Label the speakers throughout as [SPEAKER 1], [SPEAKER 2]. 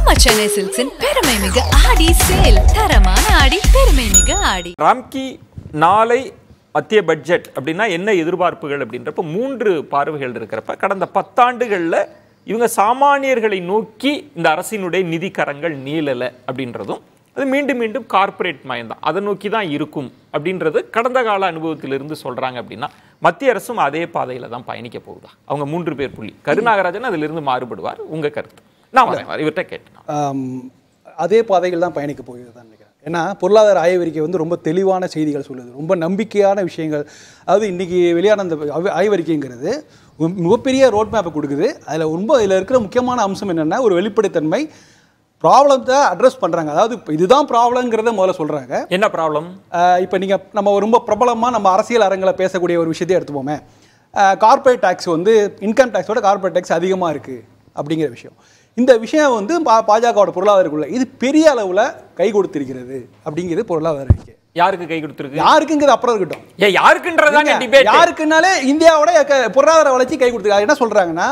[SPEAKER 1] நம்ம சென்னை சில்க்ஸின் பெருமை மிக ஆடி சேல் தரமான ஆடி பெருமை மிக ஆடி
[SPEAKER 2] ராம்கி நாளை மத்திய பட்ஜெட் அப்படின்னா என்ன எதிர்பார்ப்புகள் அப்படின்றப்ப மூன்று பார்வைகள் இருக்கிறப்ப கடந்த பத்தாண்டுகளில் இவங்க சாமானியர்களை நோக்கி இந்த அரசினுடைய நிதி கரங்கள் நீளலை அப்படின்றதும் அது மீண்டும் மீண்டும் கார்ப்பரேட் மயம்தான் அதை நோக்கி தான் இருக்கும் அப்படின்றது கடந்த கால அனுபவத்திலிருந்து சொல்றாங்க அப்படின்னா மத்திய அரசும் அதே பாதையில தான் பயணிக்க போகுதா அவங்க மூன்று பேர் புள்ளி கருநாகராஜன் அதிலிருந்து மாறுபடுவார் உங்க கருத்து நான் வரேன் இவர்கிட்ட கேட்டேன்
[SPEAKER 3] ஆம், அதே பாதைகள் தான் பயணிக்க போகிறது தான் நினைக்கிறேன் ஏன்னா பொருளாதார ஆய்வறிக்கை வந்து ரொம்ப தெளிவான செய்திகள் சொல்லுது ரொம்ப நம்பிக்கையான விஷயங்கள் அதாவது இன்னைக்கு வெளியான அந்த ஆய்வு- ஆய்வறிக்கைங்கிறது ஒரு மிகப்பெரிய ரோட் மேப்பை கொடுக்குது அதில் ரொம்ப இதில் இருக்கிற முக்கியமான அம்சம் என்னென்னா ஒரு வெளிப்படைத்தன்மை ப்ராப்ளத்தை அட்ரஸ் பண்ணுறாங்க அதாவது இப்ப இதுதான் ப்ராப்ளங்கிறத முதல்ல சொல்கிறாங்க
[SPEAKER 2] என்ன ப்ராப்ளம்
[SPEAKER 3] இப்போ நீங்கள் நம்ம ரொம்ப பிரபலமாக நம்ம அரசியல் அரங்கில் பேசக்கூடிய ஒரு விஷயத்தை எடுத்துப்போமே கார்ப்பரேட் டேக்ஸ் வந்து இன்கம் டேக்ஸோட கார்ப்பரேட் டேக்ஸ் அதிகமாக இருக்குது அப்படிங்கிற விஷயம் இந்த விஷயம் வந்து பா பாஜகவோட பொருளாதாரக்குள்ள இது பெரிய அளவில் கை கொடுத்திருக்கிறது அப்படிங்கிறது பொருளாதார அறிக்கை
[SPEAKER 2] யாருக்கு கை கொடுத்துருக்கு
[SPEAKER 3] யாருக்குங்கிறது அப்புறம் இருக்கட்டும்
[SPEAKER 2] ஏன் யாருக்குன்றதாங்க
[SPEAKER 3] ஏங்க,
[SPEAKER 2] டிபேட்
[SPEAKER 3] யாருக்குனாலே இந்தியாவோட க- பொருளாதார வளர்ச்சி கை கொடுத்துருக்காங்க என்ன சொல்றாங்கன்னா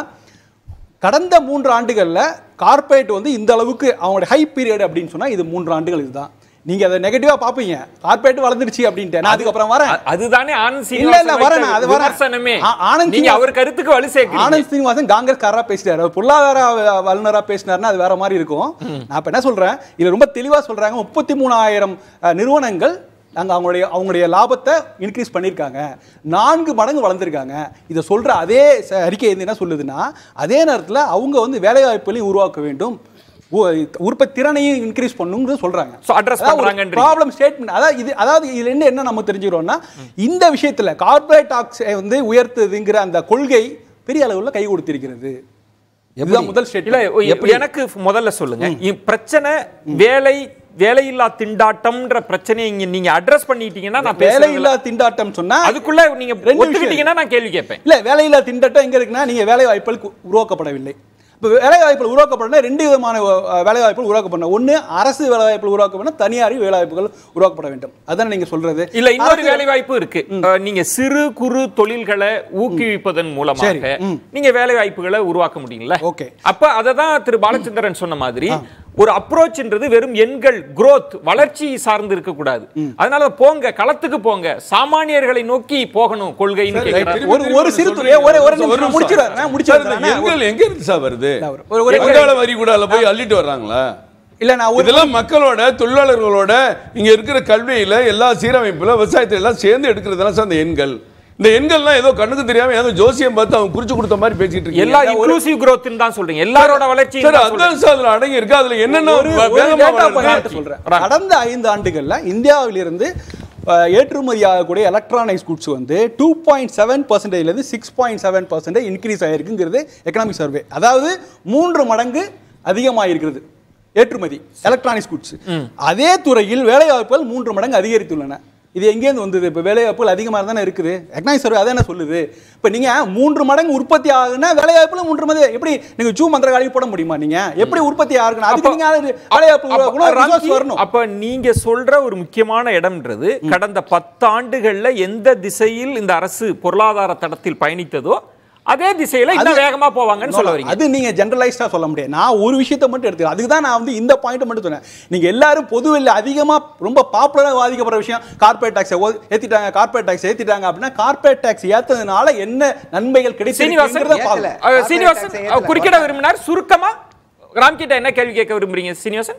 [SPEAKER 3] கடந்த மூன்று ஆண்டுகள்ல கார்ப்பரேட் வந்து இந்த அளவுக்கு அவங்களோட ஹை பீரியட் அப்படின்னு சொன்னா இது மூன்று ஆண்டுகள் இதுதான் நீங்க அதை நெகட்டிவா பாப்பீங்க கார்ப்பரேட் வளர்ந்துருச்சு அப்படின்ட்டு நான் அதுக்கப்புறம் வரேன்
[SPEAKER 2] அ- அதுதானே ஆனந்த்
[SPEAKER 3] இல்ல, இல்ல,
[SPEAKER 2] சீனிவாசன்
[SPEAKER 3] வரேன்
[SPEAKER 2] வைத்த
[SPEAKER 3] நான், அது வரேன்.
[SPEAKER 2] விமர்சனமே
[SPEAKER 3] ஆ- ஆனந்த்
[SPEAKER 2] நீங்க
[SPEAKER 3] சீனிவாசன்
[SPEAKER 2] அவர் கருத்துக்கு வலு சேர்க்கிறீங்க
[SPEAKER 3] ஆனந்த் சீனிவாசன் காங்கிரஸ்காரரா பேசிட்டாரு அவர் பொருளாதார வ- வல்லுனரா பேசினாருன்னா அது வேற மாதிரி இருக்கும் நான் இப்ப என்ன சொல்றேன் இது ரொம்ப தெளிவா சொல்றாங்க முப்பத்தி மூணாயிரம் நிறுவனங்கள் நாங்க அவங்களுடைய அவங்களுடைய லாபத்தை இன்க்ரீஸ் பண்ணியிருக்காங்க நான்கு மடங்கு வளர்ந்துருக்காங்க இதை சொல்ற அதே ச- அறிக்கை வந்து என்ன சொல்லுதுன்னா அதே நேரத்துல அவங்க வந்து வேலை வாய்ப்புகளையும் உருவாக்க வேண்டும் உ- உற்பத்தி திறனையும் இன்க்ரீஸ் பண்ணுங்கிறது சொல்றாங்க
[SPEAKER 2] So, address பண்றாங்கன்றீங்க.
[SPEAKER 3] ப்ராப்ளம் ஸ்டேட்மெண்ட் அதாவது இது அதாவது இதுல இருந்து என்ன நம்ம தெரிஞ்சுக்கிறோம்னா இந்த விஷயத்துல கார்ப்பரேட் டாக்ஸ் வந்து உயர்த்துதுங்கிற அந்த கொள்கை பெரிய அளவுல கை கொடுத்திருக்கிறது இதுதான் முதல்
[SPEAKER 2] இல்ல
[SPEAKER 3] ஸ்டேட்மெண்ட்
[SPEAKER 2] ஒ- எனக்கு முதல்ல சொல்லுங்க இ- பிரச்சனை வேலை வேலையில்லா திண்டாட்டம்ன்ற பிரச்சனையை இங்க நீங்க அட்ரஸ் பண்ணிட்டீங்கன்னா நான்
[SPEAKER 3] வேலையில்லா
[SPEAKER 2] வேலையில்லா
[SPEAKER 3] திண்டாட்டம் சொன்னா
[SPEAKER 2] அதுக்குள்ள நீங்க
[SPEAKER 3] ரெண்டு விஷயம்.
[SPEAKER 2] ஒத்துக்கிட்டீங்கன்னா நான் கேள்வி கேட்பேன்
[SPEAKER 3] இல்ல வேலையில்லா திண்டாட்டம் எங்க இருக்குன்னா நீங்க வேலை வாய்ப்புகள் கு- உருவாக்கப்படவில்லை இப்போ வேலை வாய்ப்புகள் உருவாக்கப்படணும் ரெண்டு விதமான அஹ், வேலை வாய்ப்புகள் உருவாக்கப்படணும் ஒண்ணு அரசு வேலை வாய்ப்புகள் உருவாக்கப்படணும் தனியார் வேலை வாய்ப்புகள் உருவாக்கப்பட வேண்டும் அதான் நீங்க சொல்றது
[SPEAKER 2] இல்ல இன்னொரு
[SPEAKER 3] அரசு-
[SPEAKER 2] வேலை வாய்ப்பு இருக்கு அஹ், நீங்க சிறு குறு தொழில்களை ஊக்குவிப்பதன்
[SPEAKER 3] சரி,
[SPEAKER 2] மூலமாக
[SPEAKER 3] ம்.
[SPEAKER 2] நீங்க வேலை வாய்ப்புகளை உருவாக்க முடியும்ல
[SPEAKER 3] Okay.
[SPEAKER 2] அப்ப அதை தான் திரு பாலச்சந்திரன் சொன்ன மாதிரி ஒரு அப்ரோச்ன்றது வெறும் எண்கள் growth வளர்ச்சி சார்ந்து இருக்க கூடாது அதனால போங்க களத்துக்கு போங்க சாமானியர்களை நோக்கி போகணும் கொள்கைன்னு கேட்கிறார்
[SPEAKER 3] ஒரு ஒரு சிறு துறை ஒரு ஒரு நிமிஷம் முடிச்சிடுறேன் நான் முடிச்சிடுறேன்
[SPEAKER 4] எண்கள் எங்க இருந்து சார் வருது
[SPEAKER 3] ஒரு- ஒரு- ஒரு-
[SPEAKER 4] வங்காள வரி கூட போய் அள்ளிட்டு வர்றாங்களா
[SPEAKER 3] இல்ல நான் ஒரு
[SPEAKER 4] இதெல்லாம் மக்களோட தொழிலாளர்களோட இங்க இருக்கிற கல்வியில எல்லா சீரமைப்புல விவசாயத்துல எல்லாம் சேர்ந்து எடுக்கிறதெல்லாம் சார் அந்த எண்கள் இந்த எண்கள்லாம் ஏதோ கண்ணுக்கு தெரியாம ஏதோ ஜோசியம் பார்த்து அவங்க குறிச்சு கொடுத்த மாதிரி பேசிட்டு இருக்கீங்க
[SPEAKER 2] எல்லா இன்க்ளூசிவ் growth தான் சொல்றீங்க எல்லாரோட வளர்ச்சி
[SPEAKER 4] சார் அதான் சார் அதுல அடங்கி இருக்கு அதுல என்னென்ன
[SPEAKER 3] ஒரு-
[SPEAKER 4] வே-
[SPEAKER 3] ஒரு
[SPEAKER 4] வேகமா
[SPEAKER 3] data point
[SPEAKER 4] வளருது?
[SPEAKER 3] மட்டும் சொல்றேன். கடந்த ஐந்து ஆண்டுகள்ல இந்தியாவிலிருந்து அஹ், ஏற்றுமதி ஆகக்கூடிய எலக்ட்ரானிக்ஸ் குட்ஸ் வந்து டூ பாயிண்ட் செவன் பர்சன்டேஜ்லேருந்து six point seven percentage increase ஆயிருக்குங்கிறது எக்கனாமிக் சர்வே அதாவது மூன்று மடங்கு அதிகமாயிருக்கிறது ஏற்றுமதி எலக்ட்ரானிக்ஸ் குட்ஸ் அதே துறையில் வேலைவாய்ப்புகள் மூன்று மடங்கு அதிகரித்துள்ளன இது எங்கேருந்து வந்தது இப்போ வேலைவாய்ப்புகள் அதிகமாக தானே இருக்குது எக்கனாமிக் சர்வே அதை என்ன சொல்லுது இப்போ நீங்க மூன்று மடங்கு உற்பத்தி ஆகுனா வேலைவாய்ப்புல மூன்று மடங்கு எப்படி நீங்க ஜூ மந்திரகாளி போட முடியுமா நீங்க எப்படி உற்பத்தி ஆகுனா அதுக்கு நீங்க வேலைவாய்ப்பு உருவாக்கணும்,
[SPEAKER 2] அப்ப
[SPEAKER 3] resource
[SPEAKER 2] ராம்கி,
[SPEAKER 3] வரணும்
[SPEAKER 2] அப்ப நீங்க சொல்ற ஒரு முக்கியமான இடம்ன்றது கடந்த பத்தாண்டுகள்ல எந்த திசையில் இந்த அரசு பொருளாதார தடத்தில் பயணித்ததோ அதே திசையில இன்னும் வேகமா போவாங்கன்னு சொல்ல வரீங்க
[SPEAKER 3] அது நீங்க ஜெனரலைஸ்டா சொல்ல முடியாது நான் ஒரு விஷயத்தை மட்டும் எடுத்துக்கிறேன் அதுக்கு தான் நான் வந்து இந்த பாயிண்ட் மட்டும் சொன்னேன் நீங்க எல்லாரும் பொதுவில் அதிகமா ரொம்ப பாப்புலரா வாதிக்கப்படுற விஷயம் கார்பரேட் டாக்ஸ் ஏத்திட்டாங்க கார்பரேட் டாக்ஸ் ஏத்திட்டாங்க அப்படின்னா கார்பரேட் டாக்ஸ் ஏத்ததுனால என்ன நன்மைகள்
[SPEAKER 2] சீனிவாசன்
[SPEAKER 3] கிடைச்சிருக்கிறத பார்ப்போம்.
[SPEAKER 2] அஹ், சீனிவாசன் அஹ், குறுக்கிட விரும்பினார் சுருக்கமா ராம்கிட்ட என்ன கேள்வி கேட்க விரும்புறீங்க சீனிவாசன்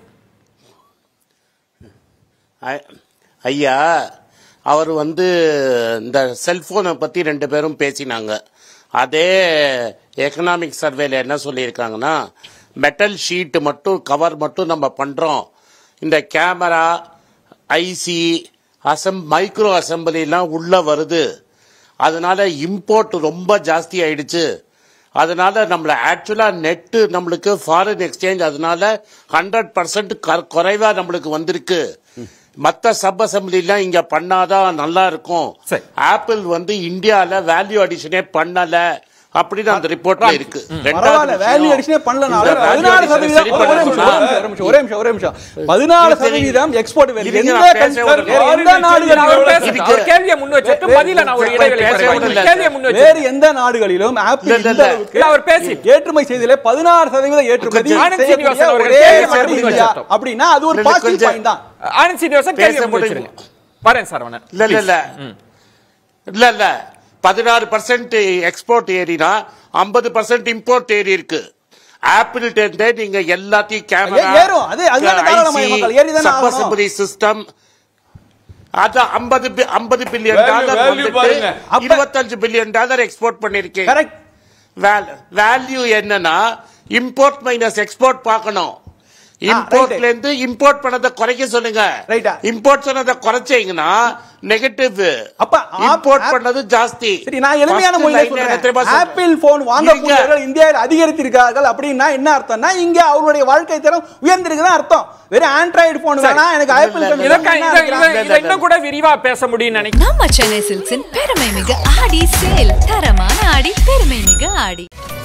[SPEAKER 5] ஐ- ஐயா அவர் வந்து இந்த செல்போனை பத்தி ரெண்டு பேரும் பேசினாங்க அதே எக்கனாமிக் சர்வேல என்ன சொல்லியிருக்காங்கன்னா மெட்டல் ஷீட் மட்டும் கவர் மட்டும் நம்ம பண்றோம் இந்த கேமரா ஐசி அசம் மைக்ரோ அசம்பிளிலாம் உள்ள வருது அதனால இம்போர்ட் ரொம்ப ஜாஸ்தி ஆயிடுச்சு அதனால நம்மள ஆக்சுவலா நெட்டு நம்மளுக்கு ஃபாரின் எக்ஸ்சேஞ்ச் அதனால ஹண்ட்ரட் பர்சன்ட் குறைவா நம்மளுக்கு வந்திருக்கு மத்த சப் அசம்பிளிலாம் இங்க பண்ணாதான் நல்லா இருக்கும்
[SPEAKER 2] சரி.
[SPEAKER 5] ஆப்பிள் வந்து இந்தியால வேல்யூ அடிஷனே பண்ணல அப்படின்னு அந்த ரிப்போர்ட்ல இருக்கு
[SPEAKER 3] பரவாயில்ல வேல்யூ அடிஷனே பண்ணலனாலும் பதினாறு சதவீதம் ஒரு- ஒரு நிமிஷம், ஒரு நிமிஷம் ஒரே நிமிஷம் ஒரே நிமிஷம் பதினாலு
[SPEAKER 5] இருங்க,
[SPEAKER 3] சதவீதம் எக்ஸ்போர்ட் வேறு
[SPEAKER 5] இருங்க,
[SPEAKER 3] எந்த
[SPEAKER 5] நான் பேச
[SPEAKER 3] country-
[SPEAKER 5] விடுங்க.
[SPEAKER 3] வேறு எந்த
[SPEAKER 4] Foreign
[SPEAKER 3] நாடுகளிலும்
[SPEAKER 2] அவர்
[SPEAKER 5] பேச-
[SPEAKER 2] பேசட்டும். அவர் கேள்வியை முன் வச்சுட்டு பதில நான் ஒரு இடைவெளி
[SPEAKER 5] பேச
[SPEAKER 2] கொடுக்கிறேன்.
[SPEAKER 5] விடல.
[SPEAKER 2] கேள்வியை முன்
[SPEAKER 3] வேறு
[SPEAKER 2] வச்சுட்டு
[SPEAKER 3] எந்த நாடுகளிலும் ஆப்பிள்
[SPEAKER 5] இல்ல, இல்ல,
[SPEAKER 3] இந்த
[SPEAKER 5] இல்ல.
[SPEAKER 3] அளவுக்கு
[SPEAKER 2] இல்ல, அவர் பேசி.
[SPEAKER 3] ஏற்றுமதி செய்ததிலே பதினாறு சதவீதம் ஏற்றுமதி
[SPEAKER 5] கொஞ்சம்
[SPEAKER 2] ஆனந்த்
[SPEAKER 3] செய்யக்கூடிய
[SPEAKER 2] சீனிவாசன் அவர்கள்
[SPEAKER 3] ஒரே
[SPEAKER 2] கேள்வி
[SPEAKER 3] நாடு
[SPEAKER 2] மட்டும்
[SPEAKER 3] இந்தியா.
[SPEAKER 2] வச்சிட்டோம்.
[SPEAKER 3] அப்படின்னா அது ஒரு
[SPEAKER 5] இல்ல,
[SPEAKER 3] பாசிட்டிவ்
[SPEAKER 5] கொஞ்சம்
[SPEAKER 3] பாயிண்ட் தான்
[SPEAKER 2] ஆனந்த் சீனிவாசன் கேள்வியை
[SPEAKER 5] பேச
[SPEAKER 2] முன்
[SPEAKER 5] முடியும்.
[SPEAKER 2] வச்சிருங்க வரேன் சரவணன்
[SPEAKER 5] இல்ல இல்ல இல்ல இல்ல இல்ல பதினாறு பர்சன்ட் எக்ஸ்போர்ட் ஏறினா ஐம்பது பர்சன்ட் இம்போர்ட் ஏறி இருக்கு ஆப்பிள் டென்டே நீங்க எல்லாத்தையும் கேமரா
[SPEAKER 3] ஏ- ஏறும். அது- அதுதானே தாராளமய மக்கள். ஏறிதானே ஆகணும்.
[SPEAKER 5] சப்பசிபிரி சிஸ்டம் அது ஐம்பது ஐம்பது பில்லியன்
[SPEAKER 4] Value-
[SPEAKER 5] டாலர்
[SPEAKER 4] value பாருங்க.
[SPEAKER 3] அப்ப-
[SPEAKER 5] இருபத்தஞ்சு பில்லியன் டாலர் எக்ஸ்போர்ட் பண்ணிருக்கீங்க
[SPEAKER 3] கரெக்ட்
[SPEAKER 5] வேல்யூ என்னன்னா இம்போர்ட் மைனஸ் எக்ஸ்போர்ட் பார்க்கணும் இம்போர்ட்ல இருந்து இம்போர்ட் பண்ணதை குறைக்க சொல்லுங்க
[SPEAKER 3] Right.
[SPEAKER 5] இம்போர்ட் சொன்னதை குறைச்சீங்கன்னா நெகட்டிவ்
[SPEAKER 3] அப்ப ஆப்-
[SPEAKER 5] இம்போர்ட்
[SPEAKER 3] ஆப்-
[SPEAKER 5] பண்ணது ஜாஸ்தி
[SPEAKER 3] சரி நான் எளிமையான
[SPEAKER 5] First
[SPEAKER 3] மொழியில
[SPEAKER 5] line என்ன தெரியுமா
[SPEAKER 3] சொல்றேன்
[SPEAKER 5] சொல்றேன்?
[SPEAKER 3] ஆப்பிள் போன் வாங்கக்கூடியவர்கள் இந்தியாவில் அதிகரித்திருக்கிறார்கள் அப்படின்னா என்ன அர்த்தம்னா இங்க அவருடைய வாழ்க்கை தரம் உயர்ந்திருக்குதான் அர்த்தம் வெறும் ஆண்ட்ராய்டு போன் வேணா எனக்கு ஆப்பிள்
[SPEAKER 5] இல்ல, இல்ல,
[SPEAKER 2] இதை
[SPEAKER 3] கம்பெனி
[SPEAKER 2] இதை-
[SPEAKER 3] என்ன
[SPEAKER 2] இதை-
[SPEAKER 3] இருக்கிறாங்க?
[SPEAKER 2] இதை இன்னும் கூட விரிவா பேச முடியும்னு நினைக்கிறேன்
[SPEAKER 1] நம்ம சென்னை சில்க்ஸின் பெருமை மிகு ஆடி சேல் தரமான ஆடி பெருமை மிகு ஆடி